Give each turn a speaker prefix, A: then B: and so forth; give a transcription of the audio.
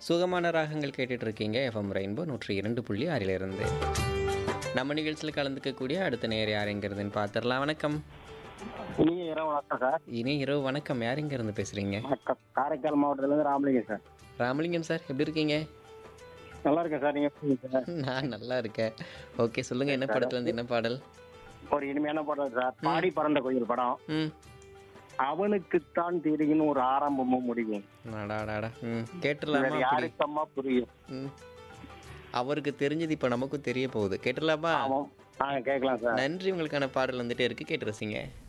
A: சுகமான ராகங்கள் கேட்டுட்டு இருக்கீங்க எஃப்எம் ரெயின்போ நூற்றி இரண்டு புள்ளி ஆறிலிருந்து நம்ம நிகழ்ச்சியில் கலந்துக்கக்கூடிய அடுத்த நேர் யாருங்கிறதுன்னு பார்த்துடலாம் வணக்கம்
B: இனிய இரவு வணக்கம் சார்
A: இனி இரவு வணக்கம் யாருங்க இருந்து பேசுறீங்க
B: வணக்கம் காரைக்கால் மாவட்டத்திலேருந்து ராமலிங்கம் சார்
A: ராமலிங்கம் சார் எப்படி இருக்கீங்க
B: நல்லா இருக்கேன் சார் நீங்க எப்படி இருக்கீங்க சார்
A: நான் நல்லா இருக்கேன் ஓகே சொல்லுங்க என்ன படத்துல இருந்து என்ன பாடல்
B: ஒரு இனிமையான படம் சார் பாடி பறந்த கோயில் படம்
A: ம்
B: அவனுக்குத்தான் தெரியும் ஒரு ஆரம்பமும் முடியும்
A: அடாடாடா ம்
B: வேற
A: கேட்டுடலாமா அப்படி
B: யாருக்கம்மா புரியும்
A: ம் அவருக்கு தெரிஞ்சது இப்போ நமக்கும் தெரிய போகுது கேட்டுடலாமா
B: ஆமாம் ஆ கேட்கலாம் சார்
A: நன்றி உங்களுக்கான பாடல் வந்துட்டே இருக்கு கேட்டு ரசிங்க